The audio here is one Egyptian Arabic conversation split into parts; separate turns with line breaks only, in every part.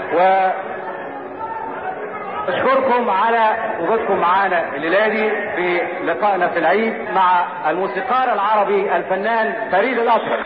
و أشكركم على وجودكم معانا الليلة دي في لقائنا في العيد مع الموسيقار العربي الفنان فريد الأطرش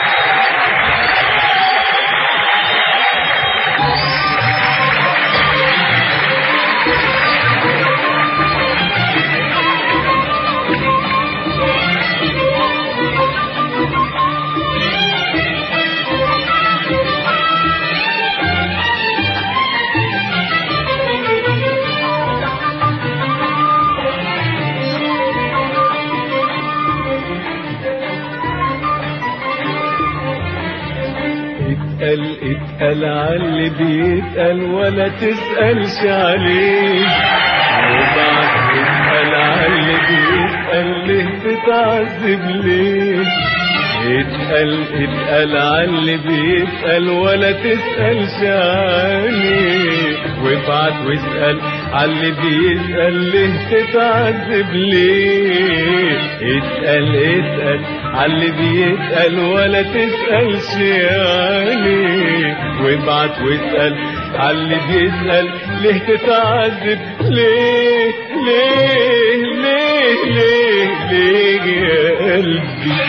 اتقل اتقل عاللي بيتقل ولا تسألش عليه وبعد اتقل عاللي بيتقل ليه تتعذب ليه اتقل اتقل عاللي بيتقل ولا تسألش عليه وابعت واسأل عاللي بيسأل ليه تتعذب ليه اتقل اتقل عاللي بيسأل ولا تسألش عليه وابعت واسأل عاللي بيسأل ليه تتعذب ليه ليه ليه ليه ليه يا قلبي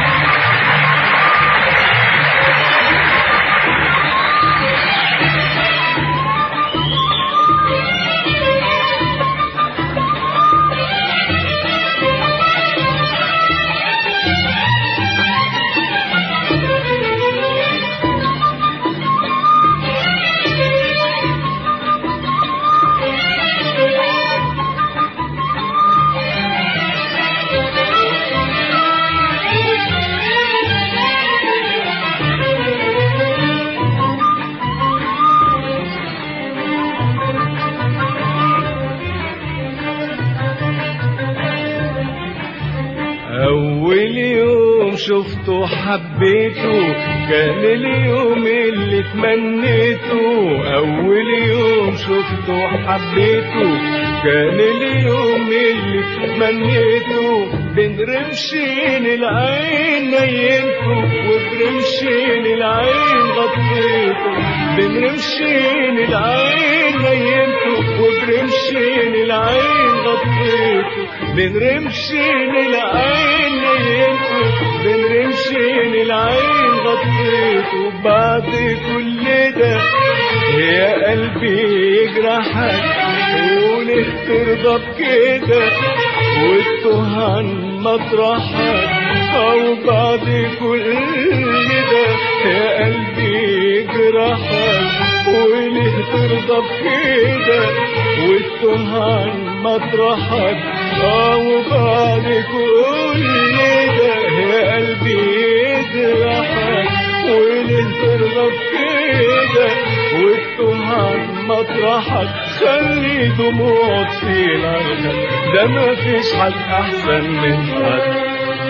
أول يوم شفته حبيته كان اليوم اللي تمنيته أول يوم شفته حبيته كان اليوم اللي تمنيته بين رمشين العين نيمته وبرمشين العين غطيته بين رمشين العين نيمته وبرمشين العين غطيته بين رمشين العين نيمته بين رمشين العين غطيته بعد كل ده يا قلبي يجرحك وليه ترضى بكده وتوه عن مطرحك او بعد كل ده يا قلبي يجرحك وليه ترضى بكده وتوه عن مطرحك او بعد كل ده يا قلبي يجرحك وليه ترضى بكده وتوه عن مطرحك خلي دموع تسيل عنك ده ما فيش حد احسن من حد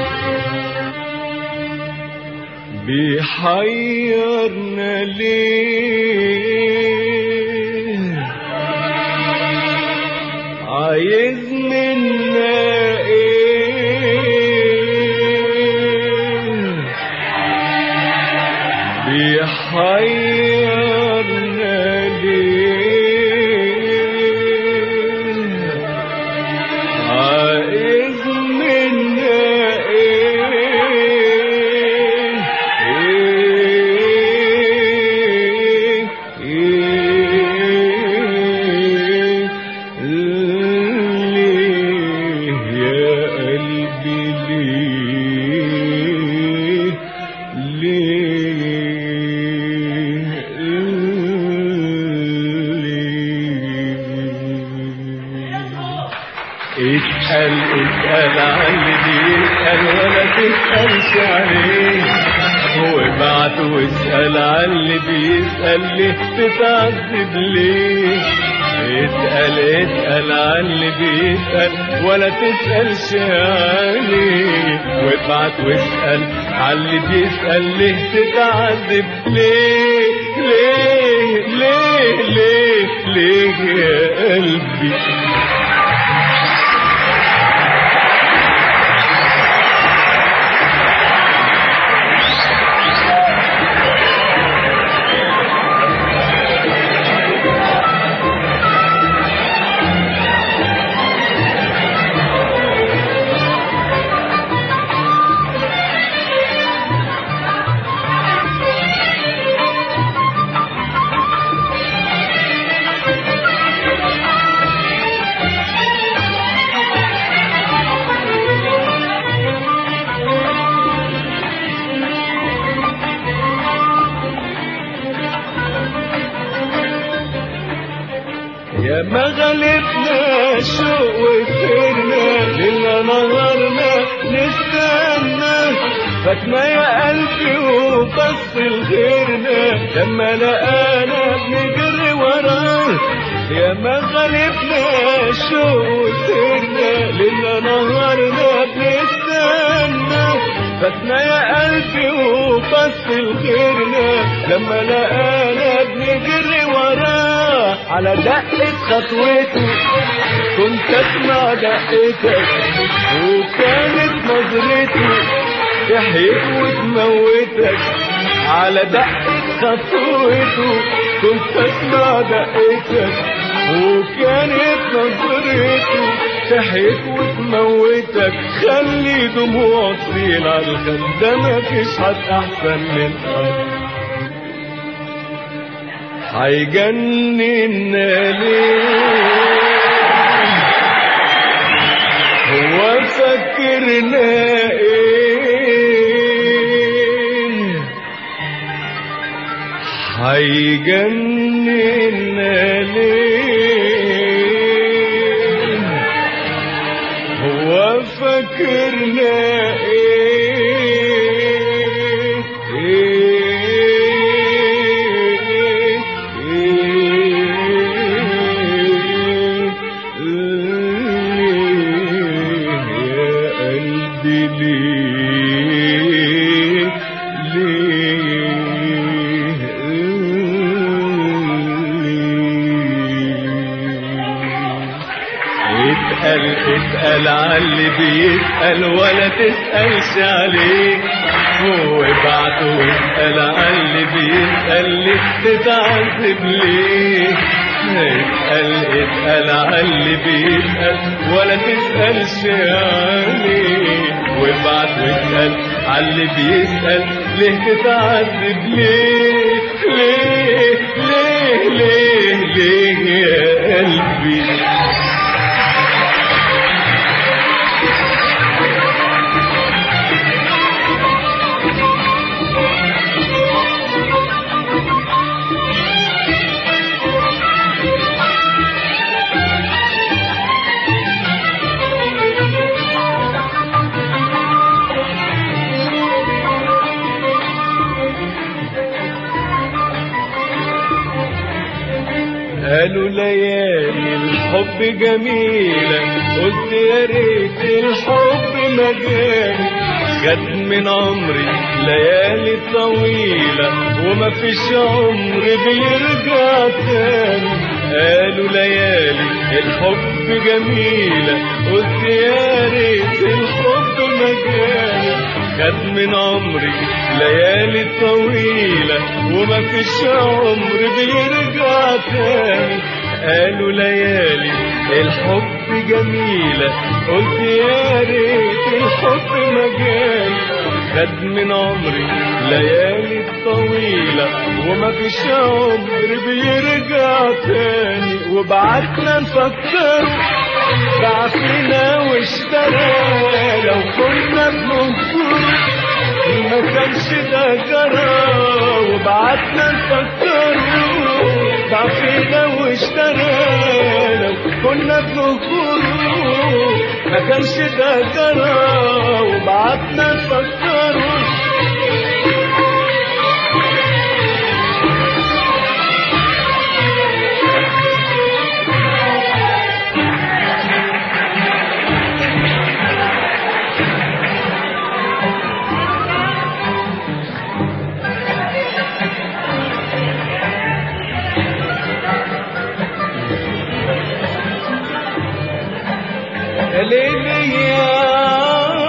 بيحيرنا ليه عايز منا ايه بيحيرنا ليه عايز منا ايه ايه ايه ليه يا قلبي ليه ليه ليه اسأل اسأل عن اللي بيسأل ولا تسألش عليه هو بعت واسأل عن اللي بيسأل ليه تتعذب ليه اسأل اسأل عن اللي بيسأل ولا تسألش عليه وابعت واسأل عن اللي بيسأل ليه تتعذب ليه ليه ليه ليه ليه يا قلبي يا ما غلبنا الشوق وسهرنا ليلنا نهارنا نستنى فاتنا يا قلبي وبص لغيرنا لما لقانا بنجري وراه يا ما غلبنا الشوق وسهرنا ليلنا نهارنا بنستنى فاتنا يا قلبي وبص لغيرنا لما لقانا بنجري وراه على دقة خطوته كنت اسمع دقتك وكانت نظرته تحيك وتموتك على دقة خطوته كنت اسمع دقتك وكانت نظرته تحيك وتموتك خلي دموع تسيل على الخد ده مفيش حد احسن من حد هيجننا ليه هو فكرنا ايه هيجننا ليه هو فكرنا ايه ايه ايه يا قلبي ليه ليه اتقل اتقل عاللي بيسأل ولا تسألش عليه هو بعته واسأل عاللي بيسأل ليه تتعذب ليه اتقل اتقل عاللي بيسأل ولا تسألش عليه وابعت واسأل عاللي بيسأل ليه تتعذب ليه ليه ليه ليه ليه يا قلبي قالوا ليالي الحب جميلة قلت يا ريت الحب مجالي خد من عمري ليالي طويلة وما فيش عمر بيرجع تاني قالوا ليالي الحب جميلة قلت يا ريت الحب مجالي خد من عمري ليالي طويلة وما فيش عمر بيرجع تاني قالوا ليالي الحب جميلة قلت يا ريت الحب مجالي خد من عمري ليالي طويلة وما فيش عمر بيرجع تاني وبعتنا نفكر ضعفنا واشترى لو كنا بننصر ما كانش ده جرى وبعتنا نفكر ضعفنا واشترى لو كنا بننصر ما كانش ده جرى وبعتنا نفكر ليلي يا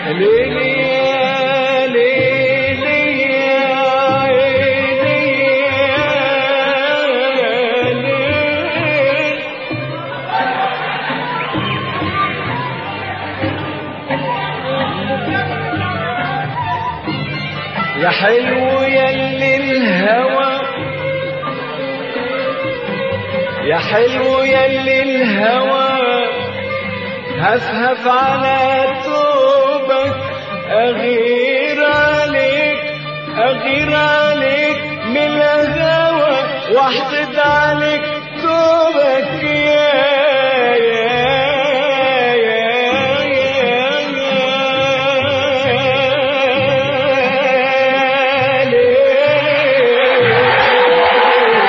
ليلي يا ليلي يا عيني يا ليل يا حلو يلي الهوى يا حلو يلي الهوى هفهف على توبك أغير عليك أغير عليك من الهوى واحقد عليك توبك يا يا يا يا يا ليه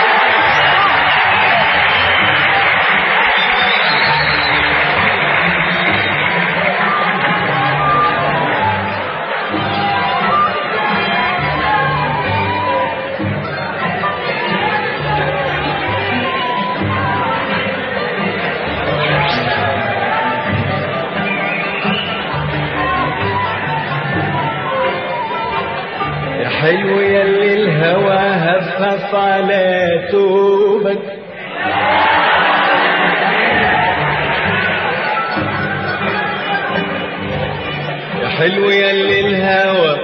يا حلو يلي الهوى هفهف على توبك يا حلو يلي الهوى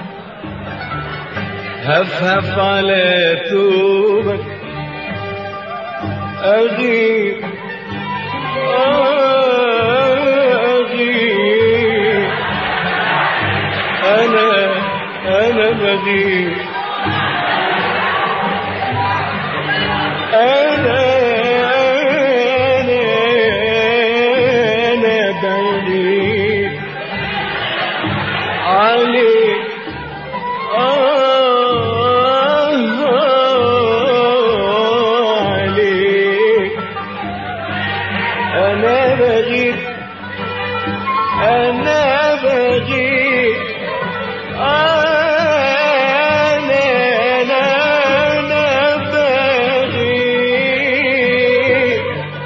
هفهف على توبك أغير أغير أنا أنا بغير أنا أنا أنا بغير عليك آه عليك أنا بغير أنا بغير أنا أنا أنا بغير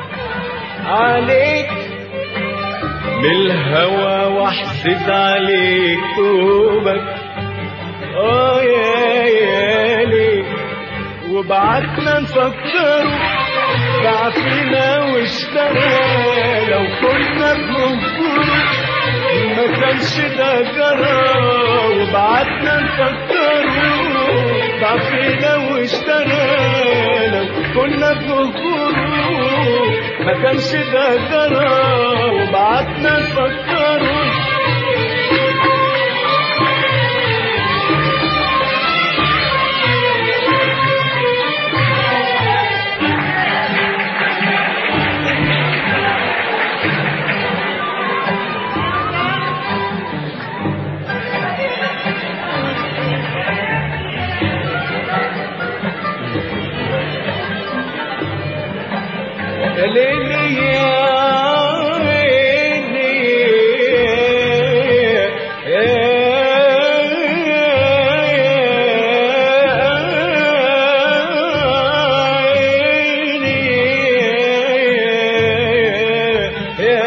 عليك من الهوى واحسد عليك توبك اه يا يا ليه وبعتنا نفكر ضعفنا واشترى لو كنا بننكر ما كانش ده جرى وبعتنا نفكر ضعفنا واشترى لو كنا بننكر ما كانش ده جرى وبعتنا نفكر يا ليلي يا عيني يا عيني يا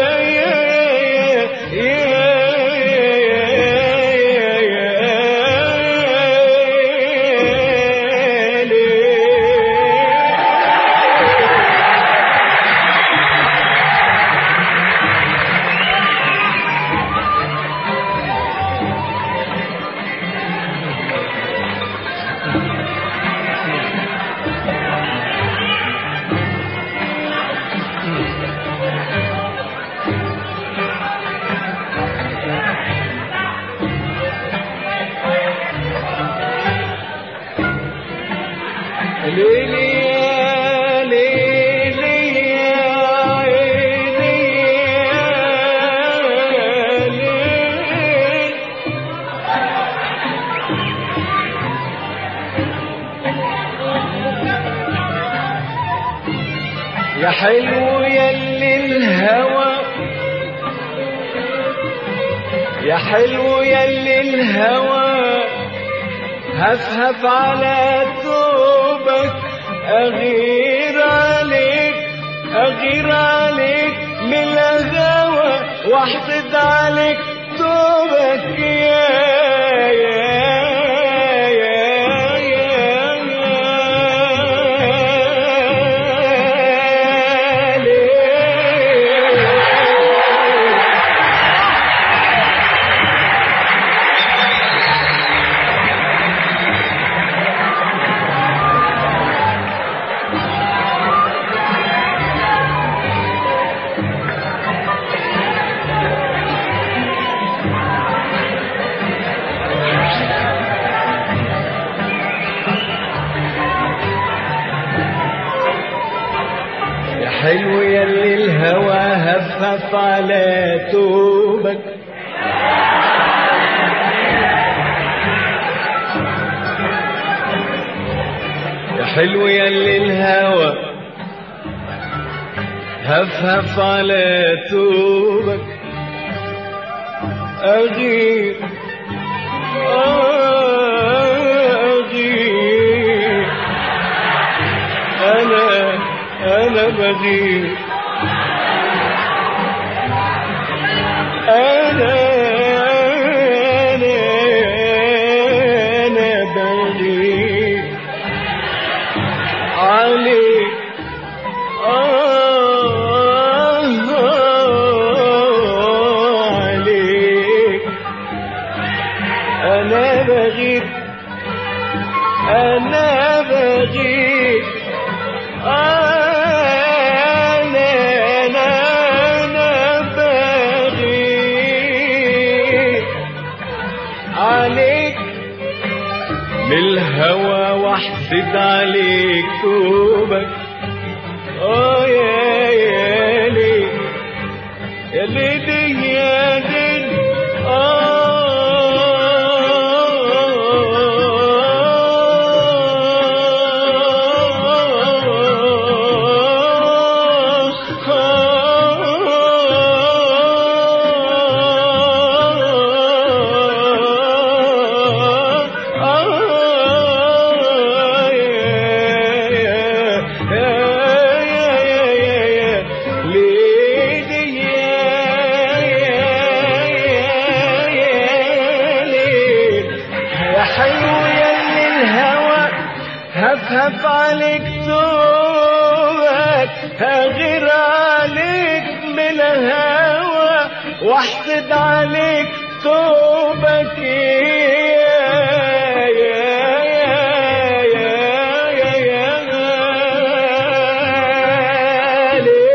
ليلي يا ليلي يا عيني يا ليل يا حلو يلي الهوى يا حلو يلي الهوى هفهف على توبك أغير عليك أغير عليك من الهوى واحقد عليك توبك يا يا يا يا يا ليه يا حلو يلي الهوى هفف على توبك يا حلو يلي الهوى هفهف على توبك أغير أغير أنا أنا بغير أنا أنا أنا بغير عليك آه عليك أنا بغير أنا بغير أنا أنا أنا بغير عليك من الهوى واحسد عليك توبك اه يا يا ليه يا ليلي يا ليل يا حلو يلي الهوى هفهف عليك توبك هغير عليك من الهوى واحسد عليك توبك يا يا يا يا يا يا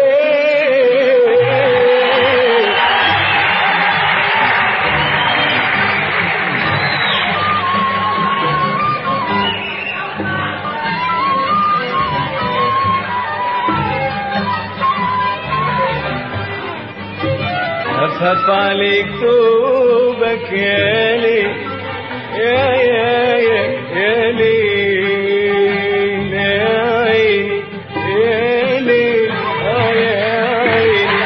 ليه أفهف عليك توبك يا لي يا يا يا يا لي يا عيني يا لي آه يا عيني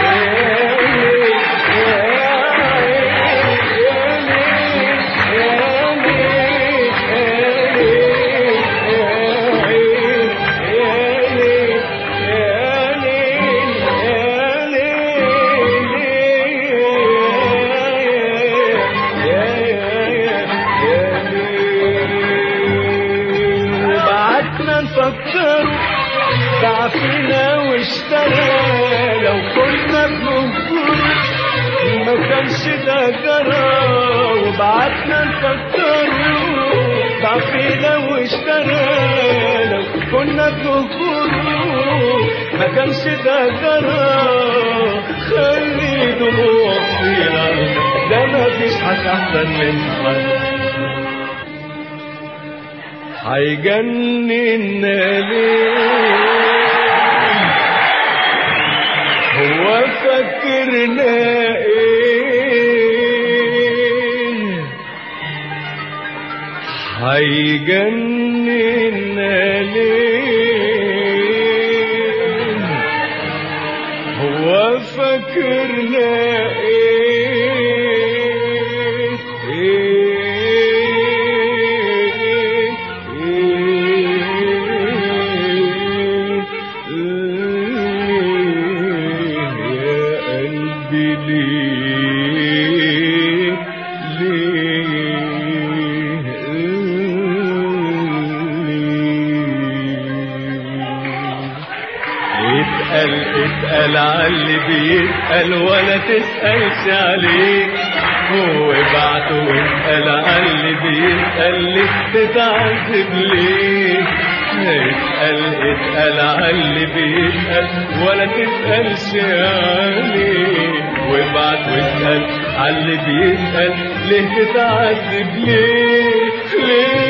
يا لي يا عيني يا لي يا لي يا عيني يا لي يا لي يا لي وبعتنا نفكر ضعفنا واشترى لو كنا بننكر ما كانش ده جرى وبعتنا نفكر ضعفنا واشترى لو كنا بننكر ما كانش ده جرى خلي دموع فينا ده ما فيش حاجة أحسن من حد هيجننا ليه هو فكرنا ايه هيجننا ليه هو فكرنا ايه ايه ايه يا قلبي ليه اسأل اسأل على اللي بيسأل ولا تسألش عليه هو ابعت واسأل على اللي بيسأل ليه تتعذب ليه اسأل اسأل على اللي بيسأل ولا تسألش عليه وابعت واسأل على اللي بيسأل ليه تتعذب ليه ليه